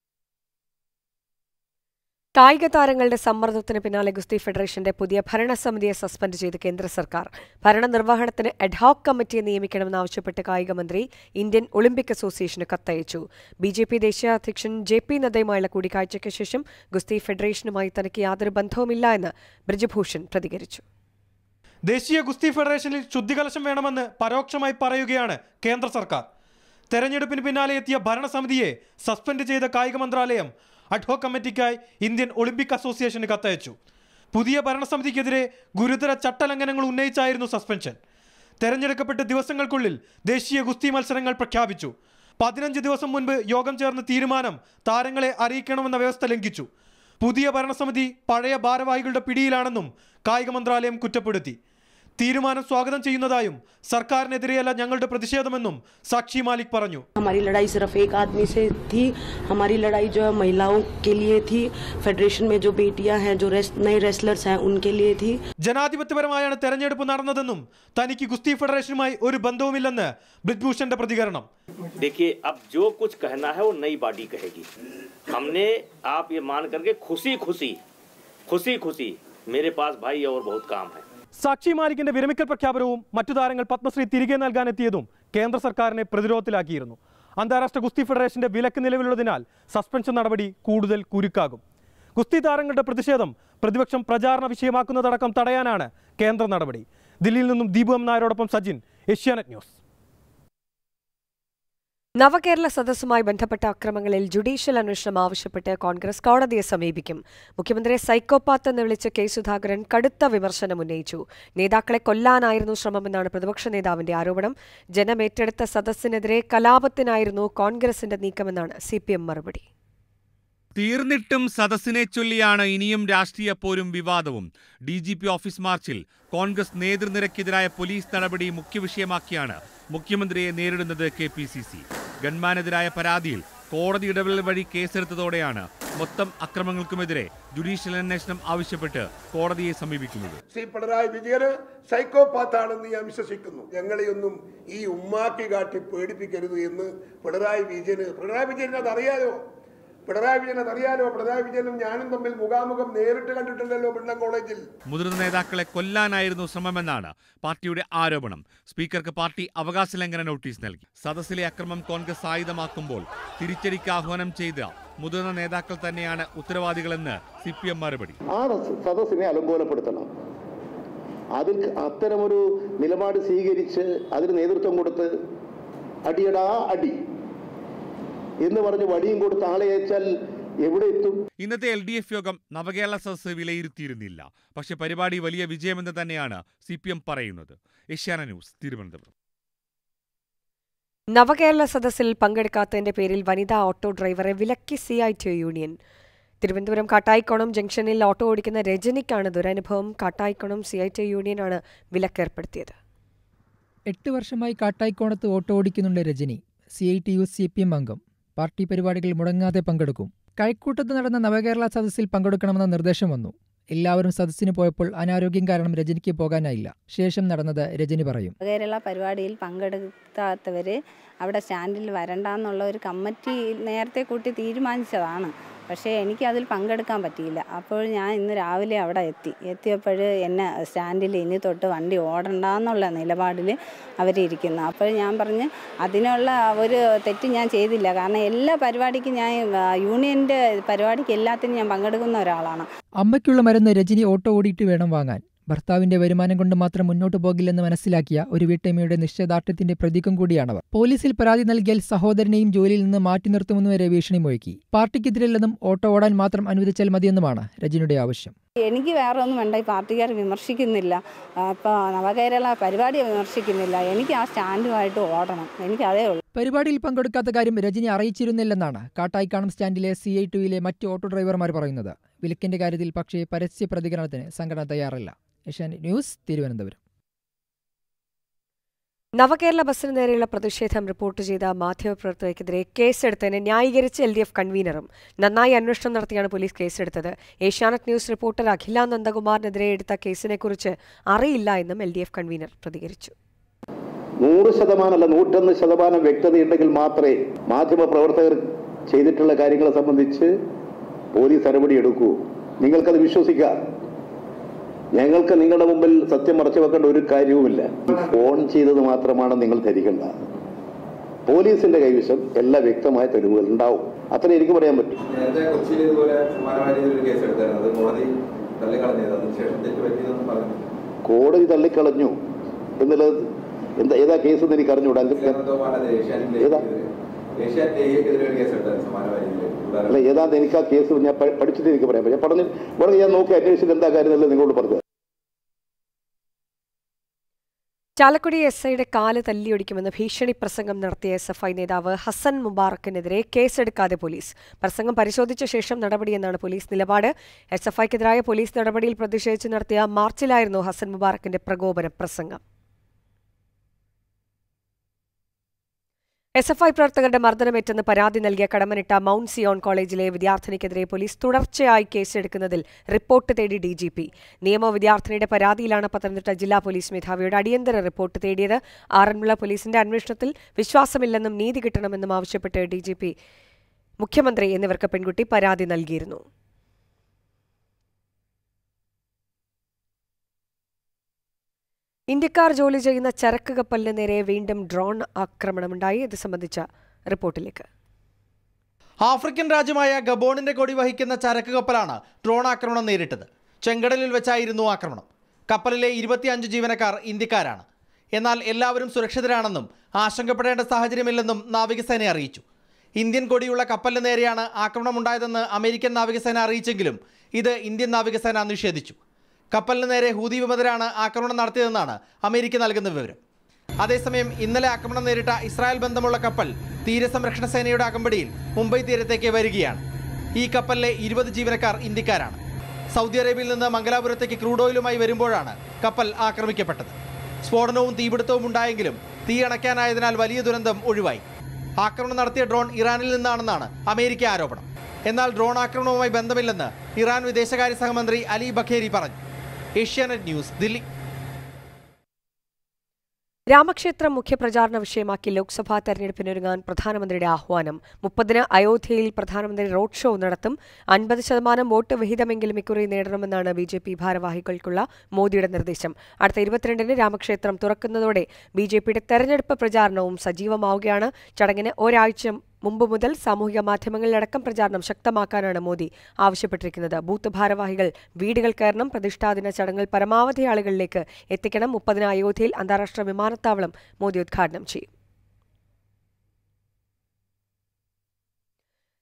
കായിക താരങ്ങളുടെ സമ്മർദ്ദത്തിന് പിന്നാലെ ഗുസ്തി ഫെഡറേഷന്റെ പുതിയ ഭരണസമിതിയെ സസ്പെൻഡ് ചെയ്ത് കേന്ദ്ര സർക്കാർ ഭരണനിർവഹണത്തിന് അഡ്ഹോക് കമ്മിറ്റിയെ നിയമിക്കണമെന്നാവശ്യപ്പെട്ട് കായിക മന്ത്രി ഇന്ത്യൻ ഒളിമ്പിക് അസോസിയേഷന് കത്തയച്ചു ബി ജെ പി ദേശീയ അധ്യക്ഷൻ ജെ പി നദ്ദയുമായുള്ള കൂടിക്കാഴ്ചയ്ക്ക് ശേഷം ഗുസ്തി ഫെഡറേഷനുമായി തനിക്ക് യാതൊരു ബന്ധവുമില്ല എന്ന് ബ്രിജഭൂഷൺ പ്രതികരിച്ചു ദേശീയ ഗുസ്തി ഫെഡറേഷനിൽ ശുദ്ധികലശം വേണമെന്ന് പരോക്ഷമായി പറയുകയാണ് കേന്ദ്ര സർക്കാർ തെരഞ്ഞെടുപ്പിന് പിന്നാലെ എത്തിയ ഭരണസമിതിയെ സസ്പെൻഡ് ചെയ്ത കായിക മന്ത്രാലയം അഡ്ഹോക് കമ്മിറ്റിക്കായി ഇന്ത്യൻ ഒളിമ്പിക് അസോസിയേഷന് കത്തയച്ചു പുതിയ ഭരണസമിതിക്കെതിരെ ഗുരുതര ചട്ടലംഘനങ്ങൾ ഉന്നയിച്ചായിരുന്നു സസ്പെൻഷൻ തെരഞ്ഞെടുക്കപ്പെട്ട ദിവസങ്ങൾക്കുള്ളിൽ ദേശീയ ഗുസ്തി മത്സരങ്ങൾ പ്രഖ്യാപിച്ചു പതിനഞ്ച് ദിവസം മുൻപ് യോഗം ചേർന്ന തീരുമാനം താരങ്ങളെ അറിയിക്കണമെന്ന വ്യവസ്ഥ ലംഘിച്ചു പുതിയ ഭരണസമിതി പഴയ ഭാരവാഹികളുടെ പിടിയിലാണെന്നും കായിക മന്ത്രാലയം കുറ്റപ്പെടുത്തി തീരുമാനം സ്വാഗതം ചെയ്യുന്നതായും സർക്കാരിനെതിരെയല്ല ഞങ്ങളുടെ പ്രതിഷേധമെന്നും സാക്ഷി മാലിക് പറഞ്ഞു हमारी लड़ाई सिर्फ एक आदमी से थी हमारी लड़ाई जो है महिलाओं के लिए थी फेडरेशन में जो बेटियां हैं जो रेस्ट नए रेसलर्स हैं उनके लिए थी ജനാധിപത്യപരമായാണ് തെരഞ്ഞെടുപ്പ് നടന്നതെന്നും തനിക്ക് ഗുസ്തി ഫെഡറേഷനുമായി ഒരു ബന്ധവുമില്ലെന്ന് ബ്രിജ്ഭൂഷന്റെ പ്രതികരണം देखिए अब जो कुछ कहना है वो नई बॉडी कहेगी हमने आप ये मान करके खुशी खुशी खुशी खुशी मेरे पास भाई और बहुत काम है സാക്ഷി മാലിക്കിന്റെ വിരമിക്കൽ പ്രഖ്യാപനവും മറ്റു താരങ്ങൾ പത്മശ്രീ തിരികെ നൽകാനെത്തിയതും കേന്ദ്ര സർക്കാരിനെ പ്രതിരോധത്തിലാക്കിയിരുന്നു അന്താരാഷ്ട്ര ഗുസ്തി ഫെഡറേഷന്റെ വിലക്ക് നിലവിലുള്ളതിനാൽ സസ്പെൻഷൻ നടപടി കൂടുതൽ കുരുക്കാകും ഗുസ്തി താരങ്ങളുടെ പ്രതിഷേധം പ്രതിപക്ഷം പ്രചാരണ വിഷയമാക്കുന്നതടക്കം തടയാനാണ് കേന്ദ്ര നടപടി ദില്ലിയിൽ നിന്നും ദീപു എം നായരോടൊപ്പം സജിൻ ഏഷ്യാനെറ്റ് ന്യൂസ് നവകേരള സദസ്സുമായി ബന്ധപ്പെട്ട അക്രമങ്ങളിൽ ജുഡീഷ്യൽ അന്വേഷണം ആവശ്യപ്പെട്ട് കോൺഗ്രസ് കോടതിയെ സമീപിക്കും മുഖ്യമന്ത്രിയെ സൈക്കോപാത്ത് എന്ന് വിളിച്ച കെ സുധാകരൻ കടുത്ത വിമർശനം ഉന്നയിച്ചു നേതാക്കളെ കൊല്ലാനായിരുന്നു ശ്രമമെന്നാണ് പ്രതിപക്ഷ നേതാവിന്റെ ആരോപണം ജനമേറ്റെടുത്ത സദസ്സിനെതിരെ കലാപത്തിനായിരുന്നു കോൺഗ്രസിന്റെ നീക്കമെന്നാണ് സി മറുപടി തീർന്നിട്ടും സദസ്സിനെ ചൊല്ലിയാണ് ഇനിയും രാഷ്ട്രീയ പോരും വിവാദവും ഡി ജി പി ഓഫീസ് മാർച്ചിൽ കോൺഗ്രസ് നേതൃനിരക്കെതിരായ പോലീസ് നടപടി മുഖ്യ വിഷയമാക്കിയാണ് മുഖ്യമന്ത്രിയെ നേരിടുന്നത് കെ പി സി സി ഗൺമാനെതിരായ പരാതിയിൽ കോടതി ഇടപെടൽ വഴി കേസെടുത്തതോടെയാണ് മൊത്തം അക്രമങ്ങൾക്കുമെതിരെ ജുഡീഷ്യൽ അന്വേഷണം ആവശ്യപ്പെട്ട് കോടതിയെ സമീപിക്കുന്നത് ശ്രീ പിണറായി വിജയന് സൈക്കോപാത്താണെന്ന് ഞാൻ വിശ്വസിക്കുന്നു ഞങ്ങളെയൊന്നും ഈ ഉമ്മാക്കി കാട്ടി പേടിപ്പിക്കരുത് എന്ന് പിണറായി വിജയന് പിണറായി വിജയന് അതറിയാലോ പിണറായി വിജയൻ അതറിയാലോ പിണറായി വിജയനും ഞാനും തമ്മിൽ മുഖാമുഖം നേരിട്ട് കണ്ടിട്ടുണ്ടല്ലോ പിണ്ണം കോളേജിൽ മുതിർന്ന നേതാക്കളെ കൊല്ലാനായിരുന്നു ശ്രമമെന്നാണ് പാർട്ടിയുടെ ആരോപണം സ്പീക്കർക്ക് പാർട്ടി അവകാശ ലംഘന നോട്ടീസ് നൽകി സദസ്സിലെ അക്രമം കോൺഗ്രസ് ആയുധമാക്കുമ്പോൾ തിരിച്ചടിക്ക് ആഹ്വാനം ചെയ്ത മുതിർന്ന നേതാക്കൾ തന്നെയാണ് ഉത്തരവാദികളെന്ന് സി പി എം മറുപടി ആ സദസ്സിനെ അലങ്കോലപ്പെടുത്തണം അതിൽ അത്തരമൊരു നിലപാട് സ്വീകരിച്ച് അതിന് നേതൃത്വം കൊടുത്ത് അടിയടാ അടി എന്ന് പറഞ്ഞ് വടിയും കൊടുത്ത് ആളെ അയച്ചാൽ എവിടെ എത്തും ഇന്നത്തെ എൽ ഡി എഫ് യോഗം നവകേരള സദസ് വിലയിരുത്തിയിരുന്നില്ല പക്ഷേ പരിപാടി വലിയ വിജയമെന്ന് തന്നെയാണ് സി പി എം പറയുന്നത് ഏഷ്യാന ന്യൂസ് തിരുവനന്തപുരം നവകേരള സദസ്സിൽ പങ്കെടുക്കാത്തതിന്റെ പേരിൽ വനിതാ ഓട്ടോ ഡ്രൈവറെ വിലക്കി C I T union Thiruvananthapuram Kattaikonam ജംഗ്ഷനിൽ ഓട്ടോ ഓടിക്കുന്ന രജനിക്കാണ് ദുരനുഭവം കാട്ടായിക്കോണം സി ഐ ടി യൂണിയനാണ് വിലക്കേർപ്പെടുത്തിയത് എട്ട് വർഷമായി കാട്ടായിക്കോണത്ത് ഓട്ടോ ഓടിക്കുന്നുണ്ട് Rajani C I T U C P M അംഗം പാർട്ടി പരിപാടികൾ മുടങ്ങാതെ പങ്കെടുക്കും കഴക്കൂട്ടത്ത് നടന്ന നവകേരള സദസ്സിൽ പങ്കെടുക്കണമെന്ന നിർദ്ദേശം വന്നു എല്ലാവരും സദസ്സിന് പോയപ്പോൾ അനാരോഗ്യം കാരണം രജനിക്ക് പോകാനായില്ല ശേഷം നടന്നത് രജനി പറയും കേരള പരിപാടിയിൽ പങ്കെടുക്കാത്തവർ അവിടെ സ്റ്റാൻഡിൽ വരണ്ടെന്നുള്ള ഒരു കമ്മിറ്റി നേരത്തെ കൂട്ടി തീരുമാനിച്ചതാണ് പക്ഷേ എനിക്ക് അതിൽ പങ്കെടുക്കാൻ പറ്റിയില്ല അപ്പോൾ ഞാൻ ഇന്ന് രാവിലെ അവിടെ എത്തി എത്തിയപ്പോൾ എന്നെ സ്റ്റാൻഡിൽ ഇനി തൊട്ട് വണ്ടി ഓടണ്ടെന്നുള്ള നിലപാടിൽ അവരിയ്ക്കുന്നു അപ്പോൾ ഞാൻ പറഞ്ഞ് അതിനുള്ള ഒരു തെറ്റ് ഞാൻ ചെയ്തില്ല കാരണം എല്ലാ പരിപാടിക്കും ഞാൻ ആ, യൂണിയൻ്റെ പരിപാടിക്ക് എല്ലാത്തിനും ഞാൻ പങ്കെടുക്കുന്ന ഒരാളാണ് അമ്മയ്ക്കുള്ള മരുന്ന് രജനി ഓട്ടോ ഓടിയിട്ട് വേണം വാങ്ങാൻ ഭർത്താവിന്റെ വരുമാനം കൊണ്ട് മാത്രം മുന്നോട്ട് പോകില്ലെന്ന് മനസ്സിലാക്കിയ ഒരു വീട്ടമ്മയുടെ നിശ്ചയദാർഢ്യത്തിന്റെ പ്രതീകം കൂടിയാണവർ പോലീസിൽ പരാതി നൽകിയാൽ സഹോദരനെയും ജോലിയിൽ നിന്ന് മാറ്റി നിർത്തുമെന്ന് വരെ ഭീഷണി മുഴക്കി പാർട്ടിക്കെതിരല്ലെന്നും ഓട്ടോ ഓടാൻ മാത്രം അനുവദിച്ചാൽ മതിയെന്നുമാണ് രജനിയുടെ ആവശ്യം എനിക്ക് വേറെ ഒന്നും വേണ്ട ഈ പാർട്ടിക്കാർ വിമർശിക്കുന്നില്ല അപ്പോൾ നവകേരള പരിപാടി വിമർശിക്കുന്നില്ല എനിക്ക് ആ സ്റ്റാൻഡുമായിട്ട് ഓടണം എനിക്ക് അതേ ഉള്ളൂ പരിപാടിയിൽ പങ്കെടുക്കാത്ത കാര്യം രജനി അറിയിച്ചിരുന്നില്ലെന്നാണ് കാട്ടായിക്കാണം സ്റ്റാൻഡിലെ സി ഐ ടുവിലെ മറ്റ് ഓട്ടോ ഡ്രൈവർമാർ പറയുന്നത് വിലക്കിന്റെ കാര്യത്തിൽ പക്ഷേ പരസ്യ പ്രതികരണത്തിന് സംഘടന തയ്യാറല്ല ഏഷ്യാനെറ്റ് ന്യൂസ് തിരുവനന്തപുരം നവകേരള ബസ്സിന് നേരെയുള്ള പ്രതിഷേധം റിപ്പോർട്ട് ചെയ്ത മാധ്യമപ്രവർത്തകർക്കെതിരെ കേസെടുത്തതിനെ ന്യായീകരിച്ച് എൽ ഡി എഫ് കൺവീനറും നന്നായി അന്വേഷണം നടത്തിയാണ് പോലീസ് കേസെടുത്തത് ഏഷ്യാനെറ്റ് ന്യൂസ് റിപ്പോർട്ടർ അഖില നന്ദകുമാറിനെതിരെ എടുത്ത കേസിനെക്കുറിച്ച് അറിയില്ല എന്നും എൽ ഡി എഫ് കൺവീനർ പ്രതികരിച്ചു നൂറ് ശതമാനമല്ല നൂറ്റൊന്ന് ശതമാനം വ്യക്തതയുണ്ടെങ്കിൽ മാത്രമേ മാധ്യമ പ്രവർത്തകർ ചെയ്തിട്ടുള്ള കാര്യങ്ങളെ സംബന്ധിച്ച് പോലീസ് നടപടി എടുക്കൂ നിങ്ങൾക്കത് വിശ്വസിക്കാം ഞങ്ങൾക്ക് നിങ്ങളുടെ മുമ്പിൽ സത്യം മറച്ചു വെക്കേണ്ട ഒരു കാര്യവുമില്ല ഫോൺ ചെയ്തത് മാത്രമാണ് നിങ്ങൾ ധരിക്കേണ്ട പോലീസിന്റെ കൈവശം എല്ലാ വ്യക്തമായ തെളിവുകൾ ഉണ്ടാവും അത്ര എനിക്ക് പറയാൻ പറ്റും നേരത്തെ കൊച്ചിയിൽ ഇതുപോലെ സമാനമായ രീതിയിൽ ഒരു കേസ് എടുത്തായിരുന്നു അത് കോടതി തള്ളിക്കളഞ്ഞത് അതിനുശേഷം തെറ്റ് പറ്റിയതെന്ന് പറഞ്ഞു കോടതി തള്ളിക്കളഞ്ഞു എന്നുള്ളത് എന്താ ഏതാ കേസ് എന്ന് എനിക്ക് അറിഞ്ഞുകൂടാ എന്തോ പറഞ്ഞത് ഏതാ ഏഷ്യാനെറ്റ് ഏഷ്യാനെറ്റ് ഏരിയക്കെതിരെ ഒരു കേസ് എടുത്തായിരുന്നു സമാനമായ രീതിയിൽ അല്ല ഏതാണ്ട് എനിക്ക് ആ കേസ് ഞാൻ പ- പഠിച്ചിട്ട് എനിക്ക് പറയാൻ പറ്റും ഞാൻ പറഞ്ഞു വേണമെങ്കിൽ ഞാൻ നോക്കി അന്വേഷിച്ചിട്ട് എന്താ കാര്യം എന്നുള്ളത് നിങ്ങളോട് പറഞ്ഞു ചാലക്കുടി എസ് ഐയുടെ കാല് തല്ലിയൊടിക്കുമെന്ന് ഭീഷണി പ്രസംഗം നടത്തിയ എസ് എഫ് ഐ നേതാവ് ഹസൻ മുബാറക്കിനെതിരെ കേസെടുക്കാതെ പോലീസ് പ്രസംഗം പരിശോധിച്ച ശേഷം നടപടിയെന്നാണ് പോലീസ് നിലപാട് എസ് എഫ് ഐക്കെതിരായ പോലീസ് നടപടിയിൽ പ്രതിഷേധിച്ച് നടത്തിയ മാർച്ചിലായിരുന്നു ഹസൻ മുബാറക്കിന്റെ പ്രകോപന പ്രസംഗം എസ് എഫ് ഐ പ്രവർത്തകരുടെ മർദ്ദനമേറ്റെന്ന് പരാതി നൽകിയ കടമനിട്ട മൗണ്ട് സിയോൺ കോളേജിലെ വിദ്യാർത്ഥിനിക്കെതിരെ പോലീസ് തുടർച്ചയായി കേസെടുക്കുന്നതിൽ റിപ്പോർട്ട് തേടി ഡി ജി പി നിയമ വിദ്യാർത്ഥിനിയുടെ പരാതിയിലാണ് പത്തനംതിട്ട ജില്ലാ പോലീസ് മേധാവിയുടെ അടിയന്തര റിപ്പോർട്ട് തേടിയത് ആറന്മുള പോലീസിന്റെ അന്വേഷണത്തിൽ വിശ്വാസമില്ലെന്നും നീതി കിട്ടണമെന്നും ആവശ്യപ്പെട്ട് ഡി ജി പി മുഖ്യമന്ത്രി എന്നിവർക്ക് പെൺകുട്ടി പരാതി നൽകിയിരുന്നു ഇന്ത്യക്കാർ ജോലി ചെയ്യുന്ന ചരക്ക് കപ്പലിന് നേരെ വീണ്ടും ഡ്രോൺ ആക്രമണമുണ്ടായി ഇത് സംബന്ധിച്ച റിപ്പോർട്ടിലേക്ക് ആഫ്രിക്കൻ രാജ്യമായ ഗബോണിന്റെ കൊടി വഹിക്കുന്ന ചരക്ക് കപ്പലാണ് ഡ്രോൺ ആക്രമണം നേരിട്ടത് ചെങ്കടലിൽ വെച്ചായിരുന്നു ആക്രമണം കപ്പലിലെ ഇരുപത്തിയഞ്ച് ജീവനക്കാർ ഇന്ത്യക്കാരാണ് എന്നാൽ എല്ലാവരും സുരക്ഷിതരാണെന്നും ആശങ്കപ്പെടേണ്ട സാഹചര്യമില്ലെന്നും നാവികസേന അറിയിച്ചു ഇന്ത്യൻ കൊടിയുള്ള കപ്പലിന് നേരെയാണ് ആക്രമണമുണ്ടായതെന്ന് അമേരിക്കൻ നാവികസേന അറിയിച്ചെങ്കിലും ഇത് ഇന്ത്യൻ നാവികസേന നിഷേധിച്ചു കപ്പലിന് നേരെ ഹൂതി വിമതരാണ് ആക്രമണം നടത്തിയതെന്നാണ് അമേരിക്ക നൽകുന്ന വിവരം അതേസമയം ഇന്നലെ ആക്രമണം നേരിട്ട ഇസ്രായേൽ ബന്ധമുള്ള കപ്പൽ തീരസംരക്ഷണ സേനയുടെ അകമ്പടിയിൽ മുംബൈ തീരത്തേക്ക് വരികയാണ് ഈ കപ്പലിലെ ഇരുപത് ജീവനക്കാർ ഇന്ത്യക്കാരാണ് സൗദി അറേബ്യയിൽ നിന്ന് മംഗലാപുരത്തേക്ക് ക്രൂഡ് ഓയിലുമായി വരുമ്പോഴാണ് കപ്പൽ ആക്രമിക്കപ്പെട്ടത് സ്ഫോടനവും തീപിടുത്തവും ഉണ്ടായെങ്കിലും തീ അണയ്ക്കാനായതിനാൽ വലിയ ദുരന്തം ഒഴിവായി ആക്രമണം നടത്തിയ ഡ്രോൺ ഇറാനിൽ നിന്നാണെന്നാണ് അമേരിക്ക ആരോപണം എന്നാൽ ഡ്രോൺ ആക്രമണവുമായി ബന്ധമില്ലെന്ന് ഇറാൻ വിദേശകാര്യ സഹമന്ത്രി അലി ബഖേരി പറഞ്ഞു ഏഷ്യാനെറ്റ് ന്യൂസ് ദില്ലി രാമക്ഷേത്രം മുഖ്യപ്രചാരണ വിഷയമാക്കി ലോക്സഭാ തെരഞ്ഞെടുപ്പിനൊരുങ്ങാൻ പ്രധാനമന്ത്രിയുടെ ആഹ്വാനം മുപ്പതിന് അയോധ്യയിൽ പ്രധാനമന്ത്രി റോഡ് ഷോ നടത്തും അൻപത് ശതമാനം വോട്ട് വിഹിതമെങ്കിലും ഇക്കുറി നേടണമെന്നാണ് ബി ജെ പി ഭാരവാഹികൾക്കുള്ള മോദിയുടെ നിർദ്ദേശം അടുത്ത ഇരുപത്തിരണ്ടിന് രാമക്ഷേത്രം തുറക്കുന്നതോടെ ബി ജെ പിയുടെ തെരഞ്ഞെടുപ്പ് പ്രചാരണവും സജീവമാവുകയാണ് ചടങ്ങിന് ഒരാഴ്ച മുമ്പ് മുതൽ സാമൂഹിക മാധ്യമങ്ങളിലടക്കം പ്രചാരണം ശക്തമാക്കാനാണ് മോദി ആവശ്യപ്പെട്ടിരിക്കുന്നത് ബൂത്ത് ഭാരവാഹികൾ വീടുകൾ കയറണം പ്രതിഷ്ഠാദിന ചടങ്ങുകൾ പരമാവധി ആളുകളിലേക്ക് എത്തിക്കണം മുപ്പതിന് അയോധ്യയിൽ അന്താരാഷ്ട്ര വിമാനത്താവളം മോദി ഉദ്ഘാടനം ചെയ്യും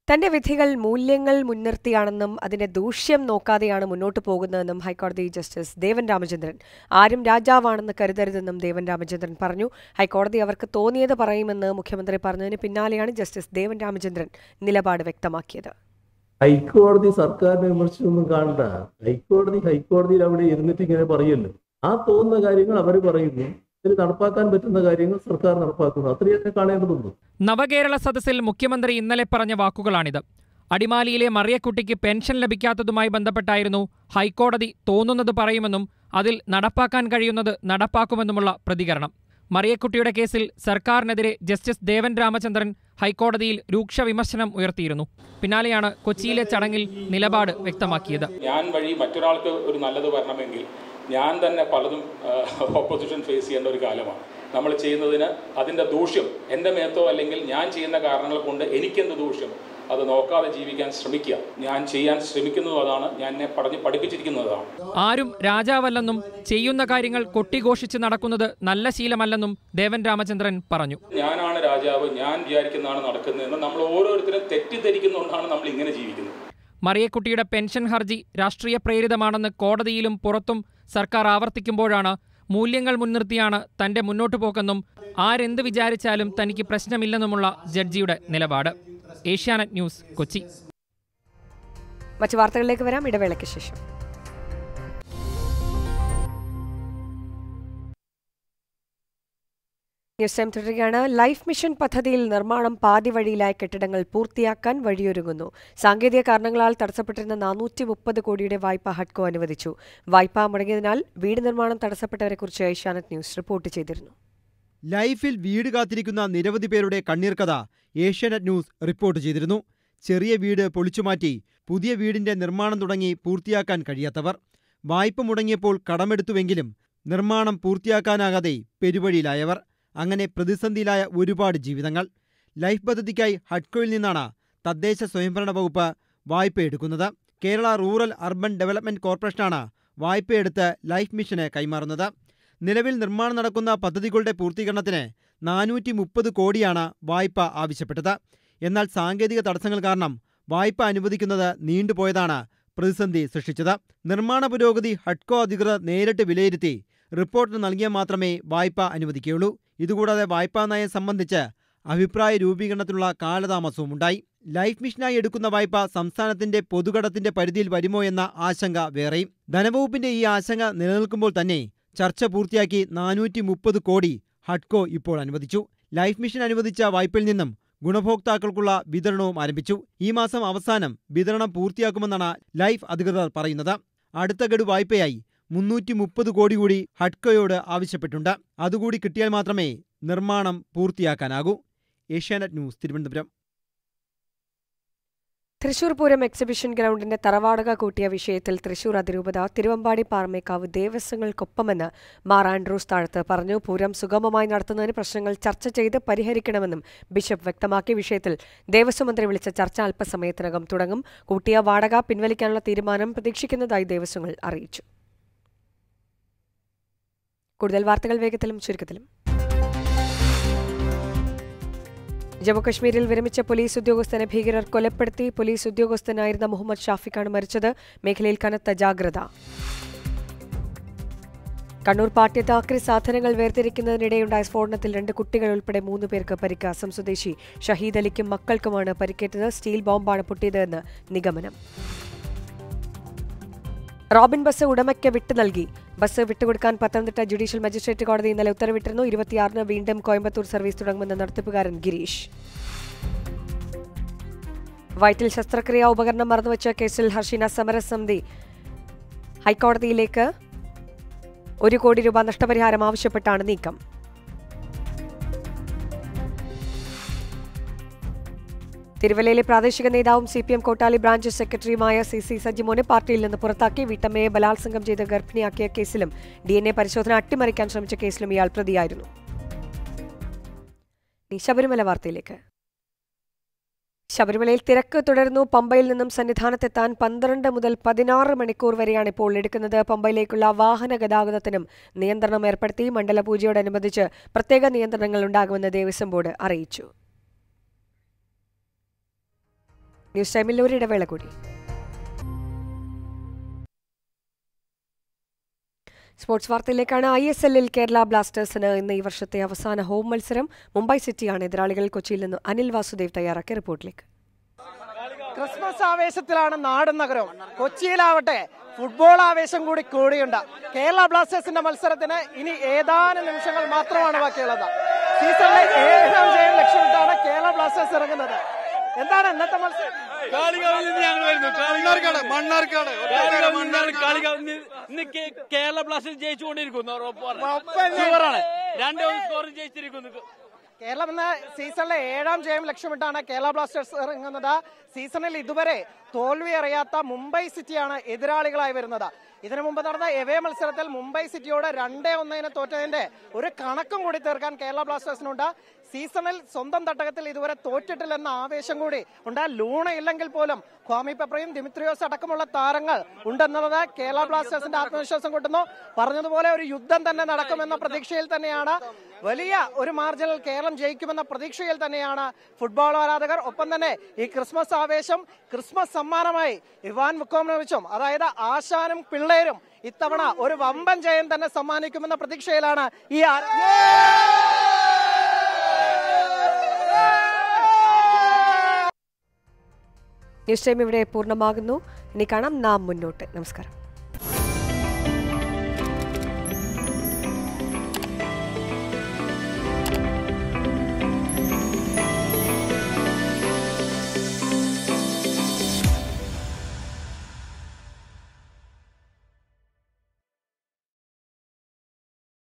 തന്റെ വിധികൾ മൂല്യങ്ങൾ മുൻനിർത്തിയാണെന്നും അതിന്റെ ദൂഷ്യം നോക്കാതെയാണ് മുന്നോട്ടു പോകുന്നതെന്നും ഹൈക്കോടതി ജസ്റ്റിസ് ദേവൻ രാമചന്ദ്രൻ ആരും രാജാവാണെന്ന് കരുതരുതെന്നും ദേവൻ രാമചന്ദ്രൻ പറഞ്ഞു ഹൈക്കോടതി അവർക്ക് തോന്നിയത് പറയുമെന്ന് മുഖ്യമന്ത്രി പറഞ്ഞതിന് പിന്നാലെയാണ് ജസ്റ്റിസ് ദേവൻ രാമചന്ദ്രൻ നിലപാട് വ്യക്തമാക്കിയത് ഹൈക്കോടതി സർക്കാരിനെ വിമർശിച്ചൊന്നും കാണണ്ട ഹൈക്കോടതി ഹൈക്കോടതിയിൽ അവിടെ ഇരുന്നിട്ട് ഇങ്ങനെ പറയല്ലോ ആ തോന്നുന്ന കാര്യങ്ങൾ അവർ പറയുന്നു ഇതിൽ നടപ്പാക്കാൻ പറ്റുന്ന കാര്യങ്ങൾ സർക്കാർ നടപ്പാക്കുന്നു അത്രയൊക്കെ കാണേണ്ടതുള്ളൂ നവകേരള സദസ്സിൽ മുഖ്യമന്ത്രി ഇന്നലെ പറഞ്ഞ വാക്കുകളാണിത് അടിമാലിയിലെ മറിയക്കുട്ടിക്ക് പെൻഷൻ ലഭിക്കാത്തതുമായി ബന്ധപ്പെട്ടായിരുന്നു ഹൈക്കോടതി തോന്നുന്നത് പറയുമെന്നും അതിൽ നടപ്പാക്കാൻ കഴിയുന്നത് നടപ്പാക്കുമെന്നുമുള്ള പ്രതികരണം മറിയക്കുട്ടിയുടെ കേസിൽ സർക്കാരിനെതിരെ ജസ്റ്റിസ് ദേവൻ രാമചന്ദ്രൻ ഹൈക്കോടതിയിൽ രൂക്ഷ വിമർശനം ഉയർത്തിയിരുന്നു പിന്നാലെയാണ് കൊച്ചിയിലെ ചടങ്ങിൽ നിലപാട് വ്യക്തമാക്കിയത് ഞാൻ വഴി മറ്റൊരാൾക്ക് ഒരു നല്ലത് വരണമെങ്കിൽ ഞാൻ തന്നെ പലതും ഓപ്പോസിഷൻ ഫേസ് ചെയ്യേണ്ട ഒരു കാലമാണ് നമ്മൾ ചെയ്യുന്നതിന് അതിൻ്റെ ദൂഷ്യം എൻ്റെ മേത്തോ അല്ലെങ്കിൽ ഞാൻ ചെയ്യുന്ന കാരണങ്ങൾ കൊണ്ട് എനിക്കെന്ത് ദൂഷ്യം അത് നോക്കാതെ ജീവിക്കാൻ ശ്രമിക്കുക ഞാൻ ചെയ്യാൻ ശ്രമിക്കുന്നതും അതാണ് ഞാൻ എന്നെ പഠിച്ച് പഠിപ്പിച്ചിരിക്കുന്നതാണ് ആരും രാജാവല്ലെന്നും ചെയ്യുന്ന കാര്യങ്ങൾ കൊട്ടിഘോഷിച്ച് നടക്കുന്നത് നല്ല ശീലമല്ലെന്നും ദേവൻ രാമചന്ദ്രൻ പറഞ്ഞു ഞാനാണ് രാജാവ് ഞാൻ വിചാരിക്കുന്നതാണ് നടക്കുന്നതെന്ന് നമ്മൾ ഓരോരുത്തരും തെറ്റിദ്ധരിക്കുന്നതുകൊണ്ടാണ് നമ്മൾ ഇങ്ങനെ ജീവിക്കുന്നത് മറിയക്കുട്ടിയുടെ പെൻഷൻ ഹർജി രാഷ്ട്രീയ പ്രേരിതമാണെന്ന് കോടതിയിലും പുറത്തും സർക്കാർ ആവർത്തിക്കുമ്പോഴാണ് മൂല്യങ്ങൾ മുൻനിർത്തിയാണ് തന്റെ മുന്നോട്ടു പോക്കെന്നും ആരെന്ത് വിചാരിച്ചാലും തനിക്ക് പ്രശ്നമില്ലെന്നുമുള്ള ജഡ്ജിയുടെ നിലപാട് ഏഷ്യാനെറ്റ് ന്യൂസ് കൊച്ചി മറ്റു വാർത്തകളിലേക്ക് വരാം ഇടവേളയ്ക്ക് ശേഷം ന്യൂസ് ടൈം തുടരുകയാണ് ലൈഫ് മിഷൻ പദ്ധതിയിൽ നിർമ്മാണം പാതി വഴിയിലായ കെട്ടിടങ്ങൾ പൂർത്തിയാക്കാൻ വഴിയൊരുങ്ങുന്നു സാങ്കേതിക കാരണങ്ങളാൽ തടസ്സപ്പെട്ടിരുന്ന നാനൂറ്റി മുപ്പത് കോടിയുടെ വായ്പ ഹഡ്കോ അനുവദിച്ചു വായ്പ മുടങ്ങിയതിനാൽ വീട് നിർമ്മാണം തടസ്സപ്പെട്ടവരെക്കുറിച്ച് ഏഷ്യാനെറ്റ് ന്യൂസ് റിപ്പോർട്ട് ചെയ്തിരുന്നു ലൈഫിൽ വീട് കാത്തിരിക്കുന്ന നിരവധി പേരുടെ കണ്ണീർ കഥ ഏഷ്യാനെറ്റ് ന്യൂസ് റിപ്പോർട്ട് ചെയ്തിരുന്നു ചെറിയ വീട് പൊളിച്ചുമാറ്റി പുതിയ വീടിന്റെ നിർമ്മാണം തുടങ്ങി പൂർത്തിയാക്കാൻ കഴിയാത്തവർ വായ്പ മുടങ്ങിയപ്പോൾ കടമെടുത്തുവെങ്കിലും നിർമ്മാണം പൂർത്തിയാക്കാനാകാതെ പെരുവഴിയിലായവർ അങ്ങനെ പ്രതിസന്ധിയിലായ ഒരുപാട് ജീവിതങ്ങൾ ലൈഫ് പദ്ധതിക്കായി ഹഡ്കോയിൽ നിന്നാണ് തദ്ദേശ സ്വയംഭരണ വകുപ്പ് വായ്പയെടുക്കുന്നത് കേരള റൂറൽ അർബൻ ഡെവലപ്മെന്റ് കോർപ്പറേഷനാണ് വായ്പയെടുത്ത് ലൈഫ് മിഷന് കൈമാറുന്നത് നിലവിൽ നിർമ്മാണം നടക്കുന്ന പദ്ധതികളുടെ പൂർത്തീകരണത്തിന് നാനൂറ്റി മുപ്പത് കോടിയാണ് വായ്പ ആവശ്യപ്പെട്ടത് എന്നാൽ സാങ്കേതിക തടസ്സങ്ങൾ കാരണം വായ്പ അനുവദിക്കുന്നത് നീണ്ടുപോയതാണ് പ്രതിസന്ധി സൃഷ്ടിച്ചത് നിർമ്മാണ പുരോഗതി ഹഡ്കോ അധികൃതർ നേരിട്ട് വിലയിരുത്തി റിപ്പോർട്ട് നൽകിയാൽ മാത്രമേ വായ്പ അനുവദിക്കുകയുള്ളൂ ഇതുകൂടാതെ വായ്പാ നയം സംബന്ധിച്ച് അഭിപ്രായ രൂപീകരണത്തിനുള്ള കാലതാമസവും ഉണ്ടായി ലൈഫ് മിഷനായി എടുക്കുന്ന വായ്പ സംസ്ഥാനത്തിന്റെ പൊതുകടത്തിന്റെ പരിധിയിൽ വരുമോ എന്ന ആശങ്ക വേറെയും ധനവകുപ്പിന്റെ ഈ ആശങ്ക നിലനിൽക്കുമ്പോൾ തന്നെ ചർച്ച പൂർത്തിയാക്കി നാനൂറ്റി മുപ്പത് കോടി ഹഡ്കോ ഇപ്പോൾ അനുവദിച്ചു ലൈഫ് മിഷൻ അനുവദിച്ച വായ്പയിൽ നിന്നും ഗുണഭോക്താക്കൾക്കുള്ള വിതരണവും ആരംഭിച്ചു ഈ മാസം അവസാനം വിതരണം പൂർത്തിയാക്കുമെന്നാണ് ലൈഫ് അധികൃതർ പറയുന്നത് അടുത്ത ഗഡു വായ്പയായി മുന്നൂറ്റി മുപ്പത് കോടി കൂടി ഹഡ്കോയോട് ആവശ്യപ്പെട്ടുണ്ട് അതുകൂടി കിട്ടിയാൽ മാത്രമേ നിർമ്മാണം പൂർത്തിയാക്കാനാകൂ ഏഷ്യാനെറ്റ് ന്യൂസ് തിരുവനന്തപുരം തൃശൂർ പൂരം എക്സിബിഷൻ ഗ്രൗണ്ടിന്റെ തറവാടക കൂട്ടിയ വിഷയത്തിൽ തൃശൂർ അതിരൂപത തിരുവമ്പാടി പാറമേക്കാവ് ദേവസ്വങ്ങൾക്കൊപ്പമെന്ന് മാർ ആൻഡ്രൂസ് താഴത്ത് പറഞ്ഞു പൂരം സുഗമമായി നടത്തുന്നതിന് പ്രശ്നങ്ങൾ ചർച്ച ചെയ്ത് പരിഹരിക്കണമെന്നും ബിഷപ്പ് വ്യക്തമാക്കിയ വിഷയത്തിൽ ദേവസ്വം മന്ത്രി വിളിച്ച ചർച്ച അല്പസമയത്തിനകം തുടങ്ങും കൂട്ടിയ വാടക പിൻവലിക്കാനുള്ള തീരുമാനം പ്രതീക്ഷിക്കുന്നതായി ദേവസ്വങ്ങൾ അറിയിച്ചു കൂടുതൽ വാർത്തകൾ വേഗത്തിലും ചുരുക്കത്തിലും ജമ്മുകശ്മീരിൽ വിരമിച്ച പോലീസ് ഉദ്യോഗസ്ഥനെ ഭീകരർ കൊലപ്പെടുത്തി പോലീസ് ഉദ്യോഗസ്ഥനായിരുന്ന മുഹമ്മദ് ഷാഫിഖാണ് മരിച്ചത് മേഖലയിൽ കനത്ത ജാഗ്രത കണ്ണൂർ പാട്യത്താക്രി സാധനങ്ങൾ വേർതിരിക്കുന്നതിനിടെയുണ്ടായ സ്ഫോടനത്തിൽ രണ്ട് കുട്ടികൾ ഉൾപ്പെടെ മൂന്ന് പേർക്ക് പരിക്ക് അസം സ്വദേശി ഷഹീദ് അലിക്കും മക്കൾക്കുമാണ് പരിക്കേറ്റത് സ്റ്റീൽ ബോംബാണ് പൊട്ടിയതെന്ന് നിഗമനം റോബിൻ ബസ് ഉടമയ്ക്ക് വിട്ടു നൽകി ബസ് വിട്ടുകൊടുക്കാൻ പത്തനംതിട്ട ജുഡീഷ്യൽ മജിസ്ട്രേറ്റ് കോടതി ഇന്നലെ ഉത്തരവിട്ടിരുന്നു ഇരുപത്തിയാറിന് വീണ്ടും കോയമ്പത്തൂർ സർവീസ് തുടങ്ങുമെന്ന് നടത്തിപ്പുകാരൻ ഗിരീഷ് വയറ്റിൽ ശസ്ത്രക്രിയാ ഉപകരണം മറന്നുവച്ച കേസിൽ ഹർഷിന സമരസമിതി ഹൈക്കോടതിയിലേക്ക് ഒരു കോടി രൂപ നഷ്ടപരിഹാരം ആവശ്യപ്പെട്ടാണ് നീക്കം തിരുവല്ലയിലെ പ്രാദേശിക നേതാവും C P M Kottali branch സെക്രട്ടറിയുമായ സി സി സജിമോനെ പാർട്ടിയിൽ നിന്ന് പുറത്താക്കി വീട്ടമ്മയെ ബലാത്സംഗം ചെയ്ത് ഗർഭിണിയാക്കിയ കേസിലും ഡി എൻ എ പരിശോധന അട്ടിമറിക്കാൻ ശ്രമിച്ച കേസിലും ഇയാൾ പ്രതിയായിരുന്നു ഇനി ശബരിമല വാർത്തയിലേക്ക് ശബരിമലയിൽ തിരക്ക് തുടരുന്നു പമ്പയിൽ നിന്നും സന്നിധാനത്തെത്താൻ പന്ത്രണ്ട് മുതൽ പതിനാറ് മണിക്കൂർ വരെയാണ് ഇപ്പോൾ എടുക്കുന്നത് പമ്പയിലേക്കുള്ള വാഹന ഗതാഗതത്തിനും നിയന്ത്രണം ഏർപ്പെടുത്തി മണ്ഡലപൂജയോടനുബന്ധിച്ച് പ്രത്യേക നിയന്ത്രണങ്ങൾ ഉണ്ടാകുമെന്ന് ദേവസ്വം ബോർഡ് അറിയിച്ചു ന്യൂസ് ടൈമിൽ ഒരു ഇടവേള കൂടി സ്പോർട്സ് വാർത്തയിലേക്കാണ് ഐ എസ് എല്ലിൽ കേരള ബ്ലാസ്റ്റേഴ്സിന് ഇന്ന് ഈ വർഷത്തെ അവസാന ഹോം മത്സരം മുംബൈ സിറ്റിയാണ് എതിരാളികൾ കൊച്ചിയിൽ നിന്ന് അനിൽ വാസുദേവ് തയ്യാറാക്കിയ റിപ്പോർട്ടിലേക്ക് ക്രിസ്മസ് ആവേശത്തിലാണ് നാടും നഗരവും കൊച്ചിയിലാവട്ടെ ഫുട്ബോൾ ആവേശം കൂടി കൂടിയുണ്ട് കേരള ബ്ലാസ്റ്റേഴ്സിന്റെ മത്സരത്തിന് ഇനി ഏതാനും നിമിഷങ്ങൾ മാത്രമാണ് ബാക്കിയുള്ളത് സീസണിലെ ഏഴാം ജയം ലക്ഷ്യമിട്ടാണ് കേരള ബ്ലാസ്റ്റേഴ്സ് ഇറങ്ങുന്നത് എന്താണ് ഇന്നത്തെ മത്സരം മണ്ണാർക്കാട് മണ്ണാർക്കാട് മണ്ണാർക്കാട് ഇന്ന് കേ- കേരള ബ്ലാസ്റ്റേഴ്സ് ജയിച്ചുകൊണ്ടിരിക്കുന്നു ഷുവറാണ് രണ്ട് സ്കോർ ജയിച്ചിരിക്കുന്നു കേരളം എന്ന സീസണിലെ ഏഴാം ജയം ലക്ഷ്യമിട്ടാണ് കേരള ബ്ലാസ്റ്റേഴ്സ് ഇറങ്ങുന്നത് സീസണിൽ ഇതുവരെ തോൽവി അറിയാത്ത മുംബൈ സിറ്റിയാണ് എതിരാളികളായി വരുന്നത് ഇതിനു മുമ്പ് നടന്ന എവേ മത്സരത്തിൽ മുംബൈ സിറ്റിയോട് രണ്ടേ ഒന്നിന് തോറ്റതിന്റെ ഒരു കണക്കും കൂടി തീർക്കാൻ കേരള ബ്ലാസ്റ്റേഴ്സിനുണ്ട് സീസണിൽ സ്വന്തം തട്ടകത്തിൽ ഇതുവരെ തോറ്റിട്ടില്ലെന്ന ആവേശം കൂടി ഉണ്ട് ലൂണ ഇല്ലെങ്കിൽ പോലും ക്വാമി പെപ്രയും ദിമിത്രിയോസ് അടക്കമുള്ള താരങ്ങൾ ഉണ്ടെന്നുള്ളത് കേരള ബ്ലാസ്റ്റേഴ്സിന്റെ ആത്മവിശ്വാസം കൂട്ടുന്നു പറഞ്ഞതുപോലെ ഒരു യുദ്ധം തന്നെ നടക്കുമെന്ന പ്രതീക്ഷയിൽ തന്നെയാണ് വലിയ ഒരു മാർജിനിൽ കേരളം ജയിക്കുമെന്ന പ്രതീക്ഷയിൽ തന്നെയാണ് ഫുട്ബോൾ ആരാധകർ ഒപ്പം തന്നെ ഈ ക്രിസ്മസ് ആവേശം ക്രിസ്മസ് സമ്മാനമായി ഇവാൻ മുക്കോമിനോവിച്ചും അതായത് ആശാനും പിള്ളേരും ഇത്തവണ ഒരു വമ്പൻ ജയം തന്നെ സമ്മാനിക്കുമെന്ന പ്രതീക്ഷയിലാണ് ഈ ആരാ- ന്യൂസ് ടൈം ഇവിടെ പൂർണ്ണമാകുന്നു ഇനി കാണാം നാം മുന്നോട്ട് നമസ്കാരം